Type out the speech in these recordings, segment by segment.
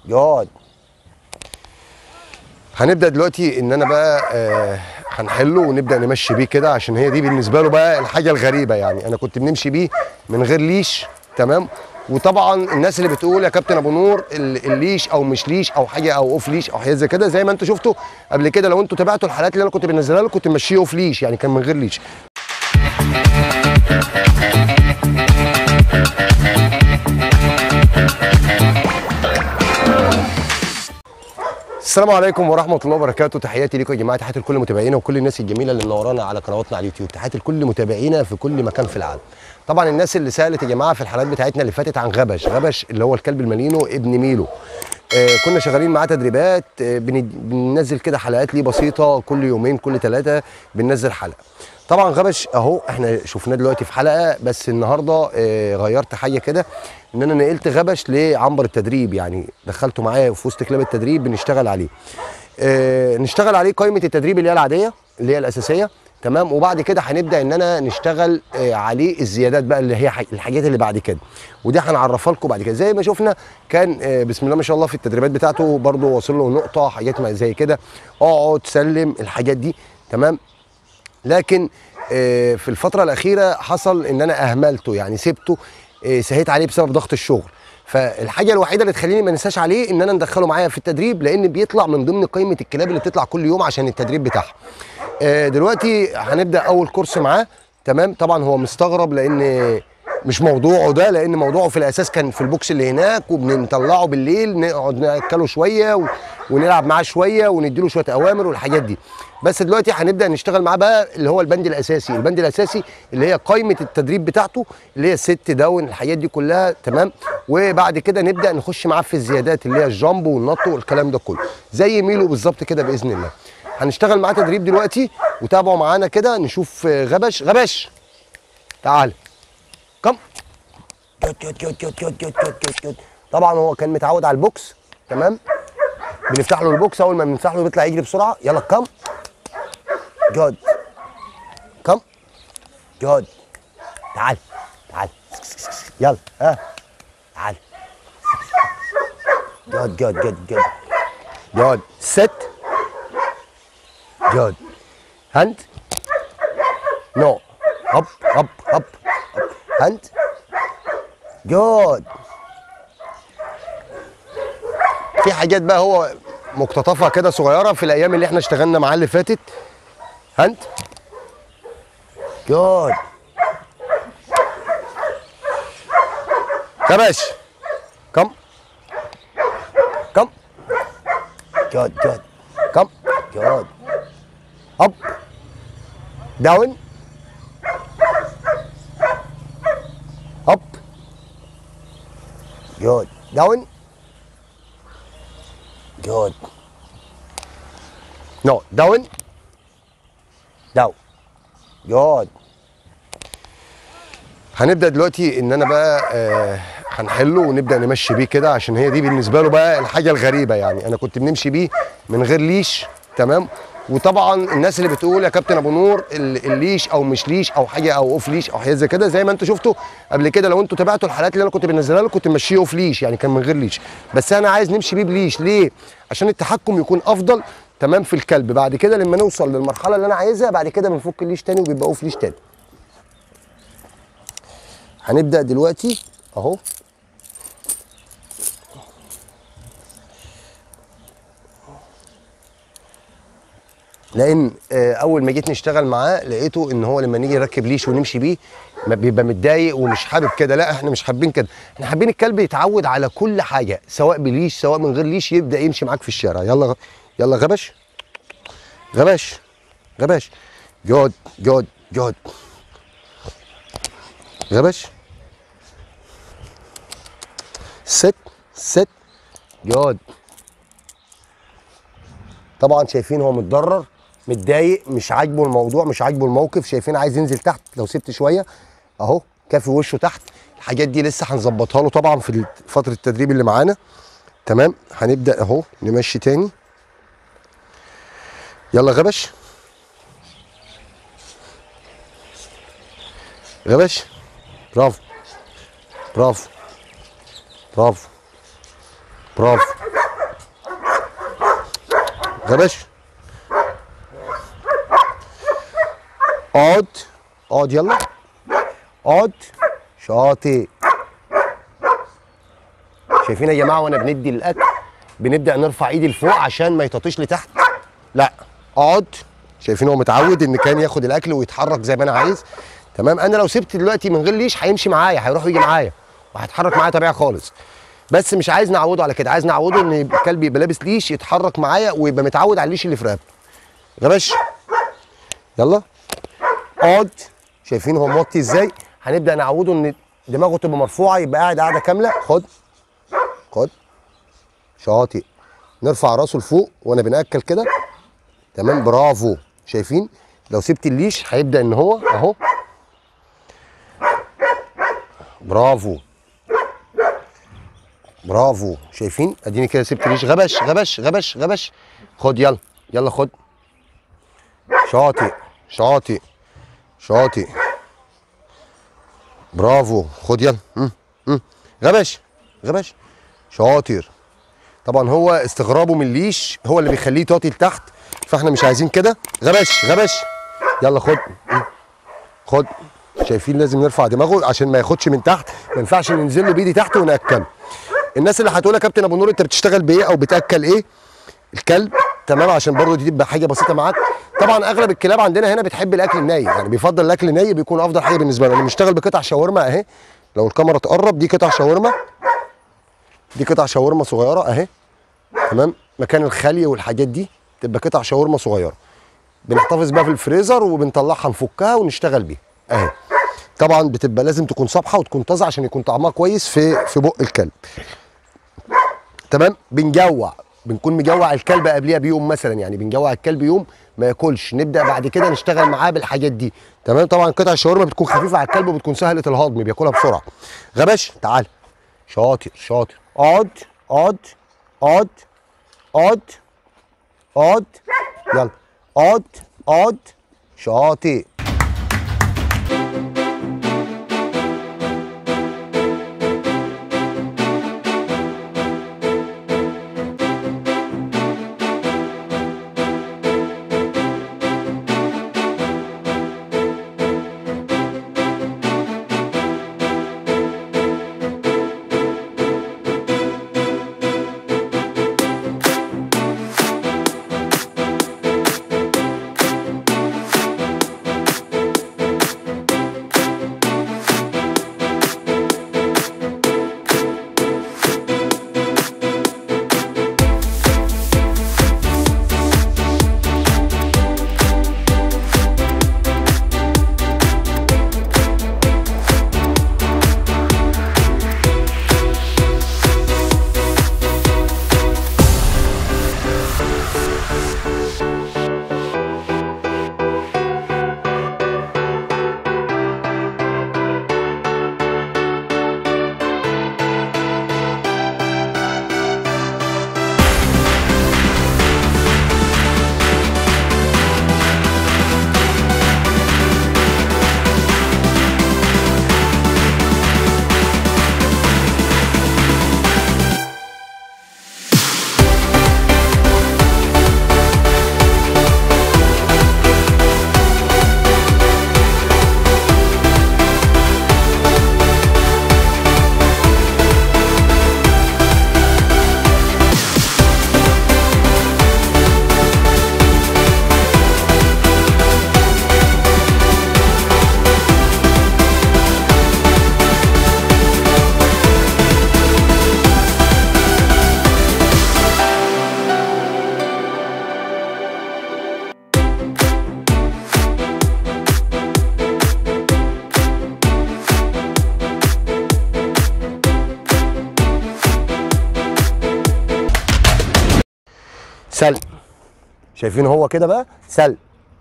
يقعد هنبدا دلوقتي ان انا بقى آه هنحله ونبدا نمشي بيه كده عشان هي دي بالنسبه له بقى الحاجه الغريبه يعني انا كنت بنمشي بيه من غير ليش تمام وطبعا الناس اللي بتقول يا كابتن ابو نور ال- الليش او مش ليش او حاجه او اوف ليش او حاجه زي كده زي ما انتوا شفتوا قبل كده لو انتوا تابعتوا الحلقات اللي انا كنت بنزلها لكم كنت ماشيه اوف ليش يعني كان من غير ليش السلام عليكم ورحمه الله وبركاته تحياتي لكم يا جماعه تحياتي لكل متابعينا وكل الناس الجميله اللي منورانا على قنواتنا على اليوتيوب تحياتي لكل متابعينا في كل مكان في العالم طبعا الناس اللي سالت يا جماعه في الحلقات بتاعتنا اللي فاتت عن غبش غبش اللي هو الكلب المالينو ابن ميلو آه كنا شغالين معاه تدريبات آه بن- بننزل كده حلقات ليه بسيطه كل يومين كل ثلاثه بننزل حلقه طبعا غبش اهو احنا شفناه دلوقتي في حلقه بس النهارده آه غيرت حاجه كده ان انا نقلت غبش لعنبر التدريب يعني دخلته معايا في وسط كلاب التدريب بنشتغل عليه آه نشتغل عليه قائمه التدريب اللي هي العاديه اللي هي الاساسيه تمام وبعد كده هنبدا ان انا نشتغل آه عليه الزيادات بقى اللي هي ح- الحاجات اللي بعد كده ودي هنعرفها لكم بعد كده زي ما شفنا كان آه بسم الله ما شاء الله في التدريبات بتاعته برضه واصل له نقطه حاجات ما زي كده اقعد سلم الحاجات دي تمام لكن آه، في الفترة الأخيرة حصل إن أنا أهملته يعني سبته آه، سهيت عليه بسبب ضغط الشغل فالحاجة الوحيدة اللي تخليني ما ننساش عليه إن أنا ندخله معايا في التدريب لأن بيطلع من ضمن قائمة الكلاب اللي بتطلع كل يوم عشان التدريب بتاعها. آه، دلوقتي هنبدأ أول كورس معاه تمام طبعا هو مستغرب لأن مش موضوعه ده لان موضوعه في الاساس كان في البوكس اللي هناك وبنطلعه بالليل نقعد ناكله شويه و... ونلعب معاه شويه ونديله شويه اوامر والحاجات دي بس دلوقتي هنبدا نشتغل معاه بقى اللي هو البند الاساسي البند الاساسي اللي هي قائمه التدريب بتاعته اللي هي الست داون الحاجات دي كلها تمام وبعد كده نبدا نخش معاه في الزيادات اللي هي الجامب والنط والكلام ده كله زي ميلو بالظبط كده باذن الله هنشتغل معاه تدريب دلوقتي وتابعوا معانا كده نشوف آه، غبش غبش تعال كم كت كت كت كت كت كت كت كت كت. طبعا هو كان متعود على البوكس تمام بنفتح له البوكس اول ما بنفتح له بيطلع يجري بسرعه يلا كم جود كم جود تعال تعال يلا ها تعال جود جود جود جود جود ست جود هاند نو هب هب هب هاند جود في حاجات بقى هو مقتطفه كده صغيره في الايام اللي احنا اشتغلنا معاه اللي فاتت هاند جود كبش كم كم جود جود كم جود اب داون اب جود داون جود نو داون داون جود هنبدا دلوقتي ان انا بقى آه هنحله ونبدا نمشي بيه كده عشان هي دي بالنسبه له بقى الحاجه الغريبه يعني انا كنت بنمشي بيه من غير ليش تمام وطبعا الناس اللي بتقول يا كابتن ابو نور ال- الليش او مش ليش او حاجه او اوف ليش او حاجه زي كده زي ما انتوا شفتوا قبل كده لو انتوا تابعتوا الحلقات اللي انا كنت بنزلها لكم كنت ماشيه اوف ليش يعني كان من غير ليش بس انا عايز نمشي بيه بليش ليه عشان التحكم يكون افضل تمام في الكلب بعد كده لما نوصل للمرحله اللي انا عايزها بعد كده بنفك الليش تاني وبيبقى اوف ليش تاني هنبدا دلوقتي اهو لان آه، اول ما جيت نشتغل معاه لقيته ان هو لما نيجي نركب ليش ونمشي بيه ما بيبقى متضايق ومش حابب كده لا احنا مش حابين كده احنا حابين الكلب يتعود على كل حاجه سواء بليش سواء من غير ليش يبدا يمشي معاك في الشارع يلا غ- يلا غبش غبش غبش جود جود جود غبش ست ست جود طبعا شايفين هو متضرر متضايق مش عاجبه الموضوع مش عاجبه الموقف شايفين عايز ينزل تحت لو سبت شويه اهو كافي وشه تحت الحاجات دي لسه هنظبطها له طبعا في فتره التدريب اللي معانا تمام هنبدا اهو نمشي تاني يلا غبش غبش برافو برافو برافو برافو غبش اقعد اقعد يلا اقعد شاطئ شايفين يا جماعه وانا بندي الاكل بنبدا نرفع ايدي لفوق عشان ما يطاطيش لتحت لا اقعد شايفين هو متعود ان كان ياخد الاكل ويتحرك زي ما انا عايز تمام انا لو سبت دلوقتي من غير ليش هيمشي معايا هيروح ويجي معايا وهيتحرك معايا طبيعي خالص بس مش عايز نعوده على كده عايز نعوده ان يبقى الكلب يبقى لابس ليش يتحرك معايا ويبقى متعود على الليش اللي في رقبته غبش يلا اقعد شايفين هو موطي ازاي هنبدا نعوده ان دماغه تبقى مرفوعه يبقى قاعد قاعده كامله خد خد شاطئ نرفع راسه لفوق وانا بناكل كده تمام برافو شايفين لو سبت الليش هيبدا ان هو اهو برافو برافو شايفين اديني كده سبت الليش غبش غبش غبش غبش خد يلا يلا خد شاطئ شاطئ شاطئ برافو خد يلا مم. مم. غبش غبش شاطر طبعا هو استغرابه من الليش هو اللي بيخليه يطاطي لتحت فاحنا مش عايزين كده غبش غبش يلا خد مم. خد شايفين لازم نرفع دماغه عشان ما ياخدش من تحت ما ينفعش ننزل له بايدي تحت وناكله الناس اللي هتقول يا كابتن ابو نور انت بتشتغل بايه او بتاكل ايه الكلب تمام عشان برضه دي تبقى حاجه بسيطه معاك طبعا اغلب الكلاب عندنا هنا بتحب الاكل الني يعني بيفضل الاكل الني بيكون افضل حاجه بالنسبه له انا بنشتغل بقطع شاورما اهي لو الكاميرا تقرب دي قطع شاورما دي قطع شاورما صغيره اهي تمام مكان الخليه والحاجات دي تبقى قطع شاورما صغيره بنحتفظ بيها في الفريزر وبنطلعها نفكها ونشتغل بيها اهي طبعا بتبقى لازم تكون صبحه وتكون طازه عشان يكون طعمها كويس في في بق الكلب تمام بنجوع بنكون مجوع الكلب قبليها بيوم مثلا يعني بنجوع الكلب يوم ما ياكلش نبدا بعد كده نشتغل معاه بالحاجات دي تمام طبعا قطع الشاورما بتكون خفيفه على الكلب وبتكون سهله الهضم بياكلها بسرعه غبش تعال شاطر شاطر اقعد اقعد اقعد اقعد اقعد يلا اقعد اقعد شاطئ سل شايفين هو كده بقى سل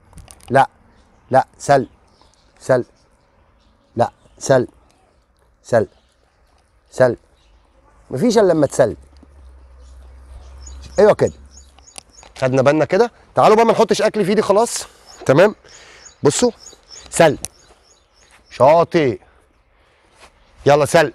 لا لا سل سل لا سل سل سل مفيش الا لما تسل ايوه كده خدنا بالنا كده تعالوا بقى ما نحطش اكل في ايدي خلاص تمام بصوا سل شاطئ يلا سل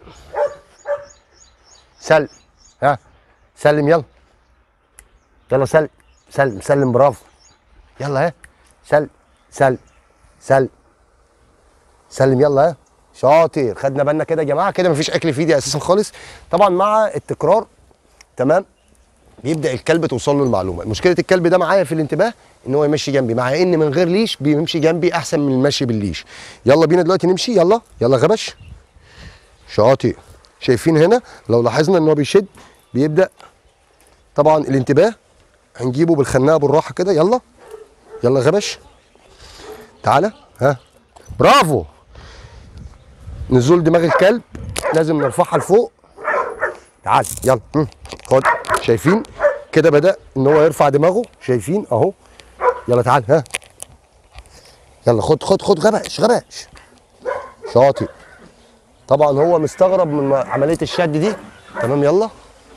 سل ها سلم يلا يلا سل سلم سلم برافو يلا ها سلم سلم سلم سلم يلا ها شاطر خدنا بالنا كده يا جماعه كده مفيش اكل في ايدي اساسا خالص طبعا مع التكرار تمام بيبدا الكلب توصل له المعلومه مشكله الكلب ده معايا في الانتباه ان هو يمشي جنبي مع ان من غير ليش بيمشي جنبي احسن من المشي بالليش يلا بينا دلوقتي نمشي يلا يلا غبش شاطر شايفين هنا لو لاحظنا ان هو بيشد بيبدا طبعا الانتباه هنجيبه بالخناقه بالراحه كده يلا يلا غبش تعالى ها برافو نزول دماغ الكلب لازم نرفعها لفوق تعال يلا مم. خد شايفين كده بدا ان هو يرفع دماغه شايفين اهو يلا تعال ها يلا خد خد خد غبش غبش شاطر طبعا هو مستغرب من عمليه الشد دي تمام يلا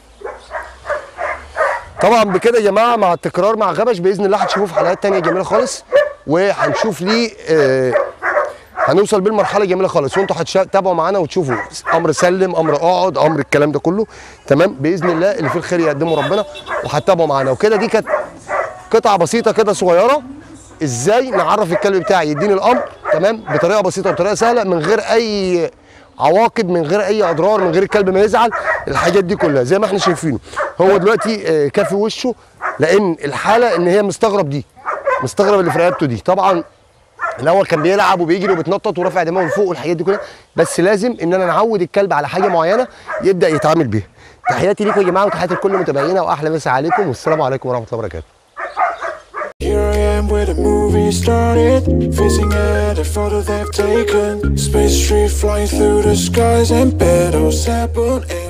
طبعا بكده يا جماعه مع التكرار مع غبش باذن الله هتشوفوه في حلقات تانية جميله خالص وهنشوف ليه آه هنوصل بيه لمرحله جميله خالص وانتوا هتتابعوا معانا وتشوفوا امر سلم امر اقعد امر الكلام ده كله تمام باذن الله اللي فيه الخير يقدمه ربنا وهتتابعوا معانا وكده دي كانت قطعه بسيطه كده صغيره ازاي نعرف الكلب بتاعي يديني الامر تمام بطريقه بسيطه وبطريقه سهله من غير اي عواقب من غير اي اضرار من غير الكلب ما يزعل الحاجات دي كلها زي ما احنا شايفينه هو دلوقتي آه، كافي وشه لان الحاله ان هي مستغرب دي مستغرب اللي في رقبته دي طبعا الاول كان بيلعب وبيجري وبيتنطط ورافع دماغه لفوق والحاجات دي كلها بس لازم ان انا نعود الكلب على حاجه معينه يبدا يتعامل بيها تحياتي ليكم يا جماعه وتحياتي لكل متابعينا واحلى مسا عليكم والسلام عليكم ورحمه الله وبركاته Here I am where the movie started Facing at a photo they've taken Space tree flying through the skies And petals happen